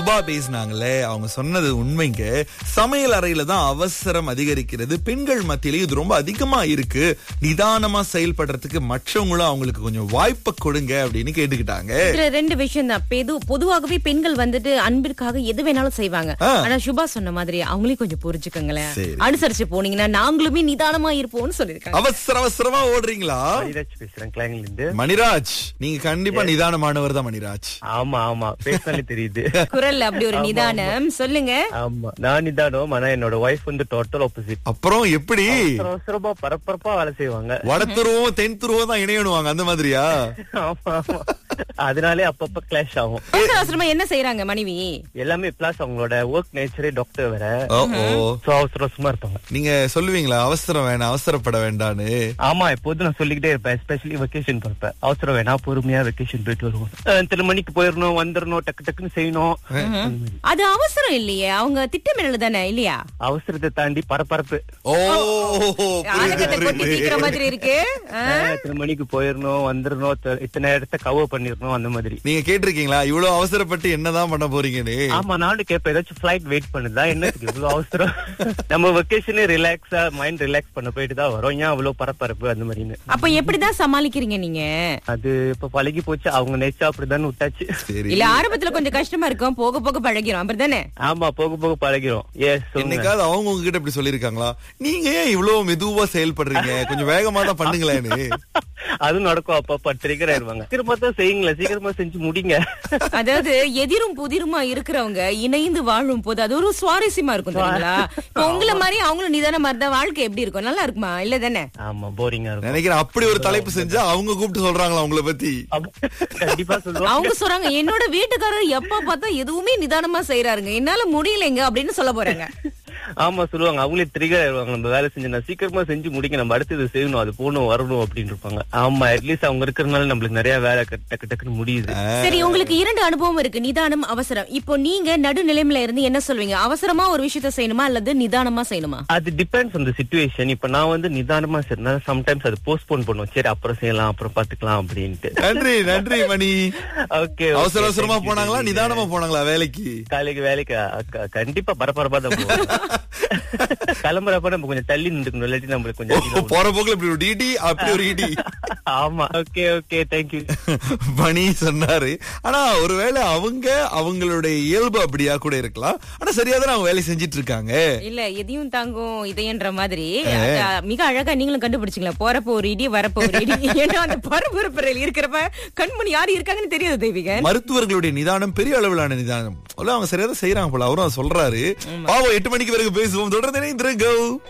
சுபா பேசினாங்களே அவங்க சொன்னது உண்மைங்க சமையல் அறையில தான் அவசரம் அதிகரிக்கிறது பெண்கள் மத்தியிலே இது ரொம்ப அதிகமா இருக்கு நிதானமா செயல்படுறதுக்கு மற்றவங்களும் அவங்களுக்கு கொஞ்சம் வாய்ப்பை கொடுங்க அப்படின்னு கேட்டுக்கிட்டாங்க இதுல ரெண்டு விஷயம் தான் பெது பொதுவாகவே பெண்கள் வந்துட்டு அன்பிற்காக எது வேணாலும் செய்வாங்க ஆ. ஆனா சுபா சொன்ன மாதிரி அவங்களையும் கொஞ்சம் புரிஞ்சுக்கோங்களேன் சரி. அனுசரிச்சு போனீங்கன்னா நாங்களுமே நிதானமா இருப்போம்னு சொல்லிருக்காங்க அவசர அவசரமா ஓடுறீங்களா மணிராஜ் பேசுறேன் கிளாங்ல இருந்து மணிராஜ் நீங்க கண்டிப்பா நிதானமானவர் தான் மணிராஜ் ஆமா ஆமா பேசினாலே தெரியுது குரல்ல அப்படி ஒரு நிதானம் சொல்லுங்க ஆமா நான் நிதானம் ஆனா என்னோட ஒய்ஃப் வந்து டோட்டல் ஆப்போசிட் அப்புறம் எப்படி அவசரமா பரபரப்பா வேலை செய்வாங்க வடத்துருவம் தென் துருவம் தான் இணையணுவாங்க அந்த மாதிரியா ஆமா ஆமா அதனாலே அப்பப்ப கிளாஷ் ஆகும் அவசர அவசரமா என்ன செய்யறாங்க மனைவி எல்லாமே பிளஸ் அவங்களோட ஒர்க் நேச்சரே டாக்டர் வேற ஓ ஓ சோ அவசர அவசரமா இருப்பாங்க நீங்க சொல்லுவீங்களா அவசரம் வேணாம் அவசரப்பட வேண்டான்னு ஆமா எப்போதும் நான் சொல்லிக்கிட்டே இருப்பேன் எஸ்பெஷலி வெக்கேஷன் பார்ப்பேன் அவசரம் வேணாம் பொறுமையா வெக்கேஷன் போயிட்டு வருவோம் அஹ் இத்தனை மணிக்கு போயிடணும் வந்துடணும் டக்கு டக்குன்னு செய்யணும் அந்த மாதிரி. அது அவசரம் இல்லையே அவங்க திட்டமிடல் தானே இல்லையா அவசரத்தை தாண்டி பரபரப்பு ஓ புரியுது, ஆளுக்கத்தை கொட்டி புரியுது. தீக்கிற மாதிரி இருக்கு ஆ? அஹ் இத்தனை மணிக்கு போயிடணும் வந்துடணும் இத்த- இத்தனை இடத்த கவர் பண்ணிடணும் அந்த மாதிரி நீங்க கேட்டிருக்கீங்களா இவ்வளவு அவசரப்பட்டு என்னதான் பண்ண போறீங்கன்னு ஆமா நானும் கேட்பேன் ஏதாச்சும் ஃபிளைட் வெயிட் பண்ணுதா என்னத்துக்கு இவ்வளவு அவசரம் நம்ம வெக்கேஷனே ரிலாக்ஸா மைண்ட் ரிலாக்ஸ் பண்ண போயிட்டு தான் வரோம் ஏன் அவ்வளவு பரபரப்பு அந்த மாதிரின்னு அப்ப எப்படிதான் சமாளிக்கிறீங்க நீங்க அது இப்ப பழகி போச்சு அவங்க நேச்சா அப்படிதான் விட்டாச்சு சரி இல்ல ஆரம்பத்துல கொஞ்சம் கஷ்டமா இருக்கும் போக போக பழகிறோம் அப்படிதானே ஆமா போக போக பழகிறோம் எஸ் என்னைக்காவது அவங்க உங்ககிட்ட இப்படி சொல்லிருக்காங்களா நீங்க ஏன் இவ்வளவு மெதுவா செயல்படுறீங்க கொஞ்சம் வேகமா தான் பண்ணுங்களேன்னு அதுவும் நடக்கும் அப்பப்ப ட்ரிகர் ஆயிருவாங்க சீக்கிரமா தான் செய்யுங்களேன் சீக்கிரமா செஞ்சு முடிங்க அதாவது எதிரும் புதிருமா இருக்கிறவங்க இணைந்து வாழும் போது அது ஒரு சுவாரஸ்யமா இருக்கும் தெரியுங்களா இப்ப உங்களை மாதிரி அவங்களும் நிதானமா இருந்தா வாழ்க்கை எப்படி இருக்கும் நல்லா இருக்குமா இல்ல தானே ஆமா போரிங்கா இருக்கும் நினைக்கிறேன் அப்படி ஒரு தலைப்பு செஞ்சா அவங்க கூப்பிட்டு சொல்றாங்களா உங்களை பத்தி அப்ப கண்டிப்பா சொல்லுவாங்க அவங்க சொல்றாங்க என்னோட வீட்டுக்காரர் எப்ப பார்த்தா எதுவுமே நிதானமா செய்யறாருங்க என்னால முடியலைங்க அப்படின்னு சொல்ல போறாங்க ஆமா சொல்லுவாங்க அவங்களே ட்ரிகர் ஆயிருவாங்க நம்ம வேலை செஞ்சு நான் சீக்கிரமா செஞ்சு முடிக்க நம்ம அடுத்தது செய்யணும் அது போகணும் வரணும் அப்படின்னு இருப்பாங்க ஆமா அட்லீஸ்ட் அவங்க இருக்கிறதுனால நம்மளுக்கு நிறைய வேலை டக்கு டக்கு டக்குன்னு முடியுது சரி உங்களுக்கு இரண்டு அனுபவம் இருக்கு நிதானம் அவசரம் இப்போ நீங்க நடுநிலைமையில இருந்து என்ன சொல்வீங்க அவசரமா ஒரு விஷயத்த செய்யணுமா அல்லது நிதானமா செய்யணுமா அது டிபெண்ட்ஸ் ஆன் த சுச்சுவேஷன் இப்ப நான் வந்து நிதானமா சரினா சம்டைம்ஸ் அது போஸ்ட்போன் பண்ணுவோம் சரி அப்புறம் செய்யலாம் அப்புறம் பாத்துக்கலாம் அப்படின்ட்டு நன்றி நன்றி மணி ஓகே அவசர அவசரமா போனாங்களா நிதானமா போனாங்களா வேலைக்கு காலைக்கு வேலைக்கு அ- கண்டிப்பா பரபரப்பா தான் போவோம் கிளம்புறப்ப நம்ம கொஞ்சம் தள்ளி நின்றுக்கணும் இல்லாட்டி நம்மளுக்கு கொஞ்சம் அதிகம் போற போக்குல இப்படி ஒரு இடி அப்படி ஒரு இடி ஆமா ஓகே ஓகே தேங்க்யூ மணி சொன்னாரு ஆனா ஒருவேளை அவங்க அவங்களுடைய இயல்பு அப்படியா கூட இருக்கலாம் ஆனா சரியா தான் அவங்க வேலை செஞ்சிட்டு இருக்காங்க இல்ல எதையும் தாங்கும் இதையன்ற மாதிரி அது மிக அழகா நீங்களும் கண்டுபிடிச்சிங்களா போறப்ப ஒரு இடி வரப்ப ஒரு இடி ஏன்னா அந்த பரபரப்பில் இருக்கிறப்ப கண்மணி யாரு இருக்காங்கன்னு தெரியாது தெய்வீகன் மருத்துவர்களுடைய நிதானம் பெரிய அளவிலான நிதானம் அவ்வளவு அவங்க சரியா தான் செய்யறாங்க போல அவரும் அதை சொல்றாரு பாவம் எட்டு மணிக்கு பிறகு பேசுவோம் தொடர்ந்து இணைந்திருங்க